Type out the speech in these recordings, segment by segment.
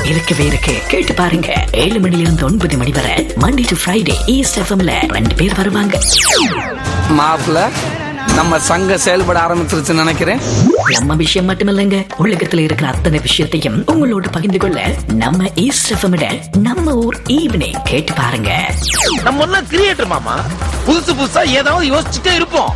இருக்கவே இருக்கு கேட்டு பாருங்க ஏழு மணில இருந்து ஒன்பது மணி வரை மண்டே டு ஃப்ரைடே ஈஸ்ட் எஃப்எம்ல ரெண்டு பேர் வருவாங்க மாப்பிள்ள நம்ம சங்கம் செயல்பட ஆரம்பிச்சிருச்சுன்னு நினைக்கிறேன் நம்ம விஷயம் மட்டுமில்லைங்க உலகத்துல இருக்கிற அத்தனை விஷயத்தையும் உங்களோட பகிர்ந்து கொள்ள நம்ம ஈஸ்ட் எஃப்எம் நம்ம ஊர் ஈவினிங் கேட்டு பாருங்க நம்ம எல்லாம் கிரியேட்டர் மாமா புதுசு புதுசா ஏதாவது யோசிச்சுட்டே இருப்போம்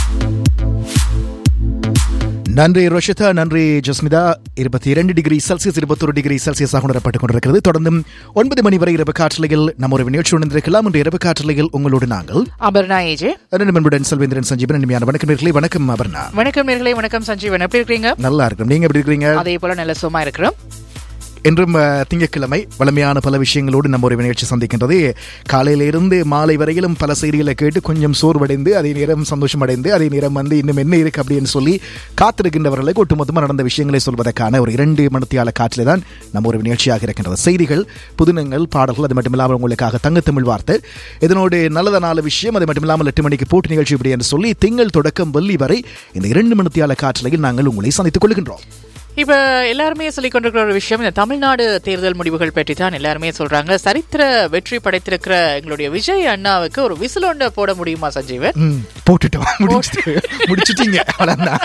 நன்றி ரோஷிதா நன்றி ஜஸ்மிதா இருபத்தி இரண்டு டிகிரி செல்சியஸ் இருபத்தொரு டிகிரி செல்சியஸாக உணரப்பட்டுக் கொண்டிருக்கிறது தொடர்ந்தும் ஒன்பது மணி வரை இரவு காற்றலையில் நம்ம ஒரு நிகழ்ச்சி உணர்ந்திருக்கலாம் இன்று இரவு காற்றலையில் உங்களோடு நாங்கள் அபர்ணா ஏஜே நண்பனுடன் செல்வேந்திரன் சஞ்சீவன் இனிமையான வணக்கம் நேர்களே வணக்கம் அபர்ணா வணக்கம் நேர்களே வணக்கம் சஞ்சீவன் எப்படி இருக்கீங்க நல்லா இருக்கும் நீங்க எப்படி இருக்கிறீங்க அதே போல நல்ல சும்மா இருக்கிறோம் இன்றும் அஹ், திங்கட்கிழமை வளமையான பல விஷயங்களோடு நம்ம ஒரு நிகழ்ச்சி சந்திக்கின்றது காலையிலிருந்து மாலை வரையிலும் பல செய்திகளை கேட்டு கொஞ்சம் சோர்வடைந்து அதே நேரம் சந்தோஷம் அடைந்து அதே நேரம் வந்து இன்னும் என்ன இருக்கு அப்படின்னு சொல்லி காத்திருக்கின்றவர்களுக்கு ஒட்டுமொத்தமாக நடந்த விஷயங்களை சொல்வதற்கான ஒரு இரண்டு மணித்தியால காற்றிலே தான் நம்ம ஒரு நிகழ்ச்சியாக இருக்கின்றது செய்திகள் புதினங்கள் பாடல்கள் அது மட்டுமில்லாமல் உங்களுக்காக தங்கத்தமிழ் வார்த்தை இதனோடு நல்லத நாலு விஷயம் அது மட்டுமில்லாமல் எட்டு மணிக்கு போட்டி நிகழ்ச்சி இப்படி என்று சொல்லி திங்கள் தொடக்கம் வெள்ளி வரை இந்த இரண்டு மணித்தியால காற்றலையில் நாங்கள் உங்களை சந்தித்துக் கொள்கின்றோம் இப்ப எல்லாருமே சொல்லிக் கொண்டிருக்கிற ஒரு விஷயம் இந்த தமிழ்நாடு தேர்தல் முடிவுகள் பற்றி தான் எல்லாருமே சொல்றாங்க சரித்திர வெற்றி படைத்திருக்கிற எங்களுடைய விஜய் அண்ணாவுக்கு ஒரு விசிலோண்ட போட முடியுமா சஞ்சீவன் ம், போட்டுட்டோம் முடிச்சுட்டு முடிச்சிட்டீங்க அவ்வளவுதான்.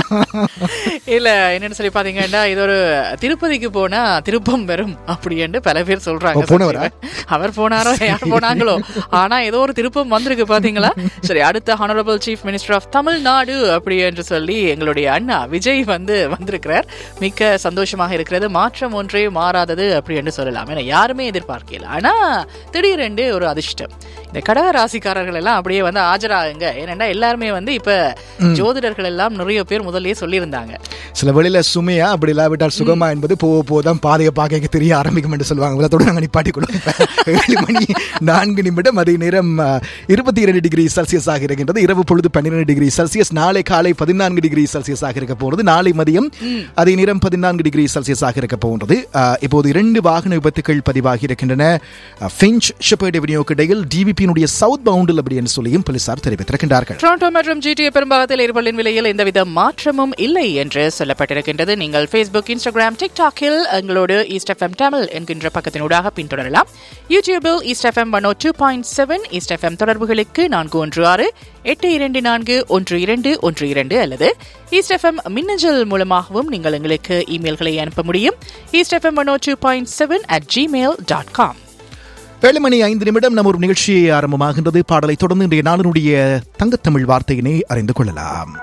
இல்ல என்னன்னு சொல்லி பாத்தீங்கன்னா இது ஒரு திருப்பதிக்கு போனா திருப்பம் வரும் அப்படின்னு பல பேர் சொல்றாங்க ஓ, போனவரா? சஞ்சீவன். அவர் போனாரோ யார் போனாங்களோ ஆனா ஏதோ ஒரு திருப்பம் வந்திருக்கு பாத்தீங்களா சரி அடுத்த honourable chief minister of Tamil Nadu அப்படி என்று சொல்லி எங்களுடைய அண்ணா விஜய் வந்து வந்திருக்கிறார் மிக்க சந்தோஷமாக இருக்கிறது மாற்றம் ஒன்றே மாறாதது அப்படி என்று சொல்லலாம் ஏன்னா யாருமே எதிர்பார்க்கல ஆனா திடீரென்று ஒரு அதிர்ஷ்டம் இந்த கடக ராசிக்காரர்கள் எல்லாம் அப்படியே வந்து ஆஜராகுங்க ஏனென்றா எல்லாருமே வந்து இப்ப ஜோதிடர்கள் எல்லாம் நிறைய பேர் முதல்லயே சொல்லியிருந்தாங்க சில வேளையில சுமையா அப்படி இல்லாவிட்டால் சுகமா என்பது போக போதான் பாதையை பார்க்க தெரிய ஆரம்பிக்கும் என்று சொல்லுவாங்க இவ்வளத்தோட நாங்கள் நிப்பாட்டி கொடுப்போம் ஏழு மணி நான்கு நிமிடம் அதே நேரம் இருபத்தி இரண்டு டிகிரி செல்சியஸ் ஆக இருக்கின்றது இரவு பொழுது பன்னிரண்டு டிகிரி செல்சியஸ் நாளை காலை பதினான்கு டிகிரி செல்சியஸ் ஆக இருக்க போகிறது நாளை மதியம் அதே நேரம் பதினான்கு டிகிரி செல்சியஸ் ஆக இருக்க போகின்றது அஹ், இப்போது இரண்டு வாகன விபத்துகள் பதிவாகி இருக்கின்றன பிஞ்ச் ஷெப்பர்ட் எவனியோக்கு இடையில் டிவிபியினுடைய சவுத் பவுண்டில் அப்படி என்று சொல்லியும் போலீசார் தெரிவித்திருக்கின்றார்கள் டொரண்டோ மற்றும் ஜிடிஏ பெரும்பாகத்தில் எரிபொருளின் விலையில் எந்தவித மாற்றமும் இல்லை என்று சொல்லப்பட்டிருக்கின்றது நீங்கள் ஃபேஸ்புக் இன்ஸ்டாகிராம் டிக்டாக்கில் எங்களோடு ஈஸ்ட் எஃப்எம் தமிழ் என்கின்ற பக்கத்தினூடாக பின்தொடரலாம் யூடியூபில் east FM one two point seven east FM தொடர்புகளுக்கு நான்கு ஒன்று ஆறு எட்டு இரண்டு நான்கு ஒன்று இரண்டு ஒன்று இரண்டு அல்லது ஈஸ்ட் எஃப்எம் மின்னஞ்சல் மூலமாகவும் நீங்கள் எங்களுக்கு இமெயில்களை அனுப்ப முடியும் east FM one two point seven at gmail dot com ஏழு மணி ஐந்து நிமிடம் நம்ம ஒரு நிகழ்ச்சி ஆரம்பமாகின்றது பாடலை தொடர்ந்து இன்றைய நாளினுடைய தங்கத்தமிழ் வார்த்தையினை அறிந்து கொள்ளலாம்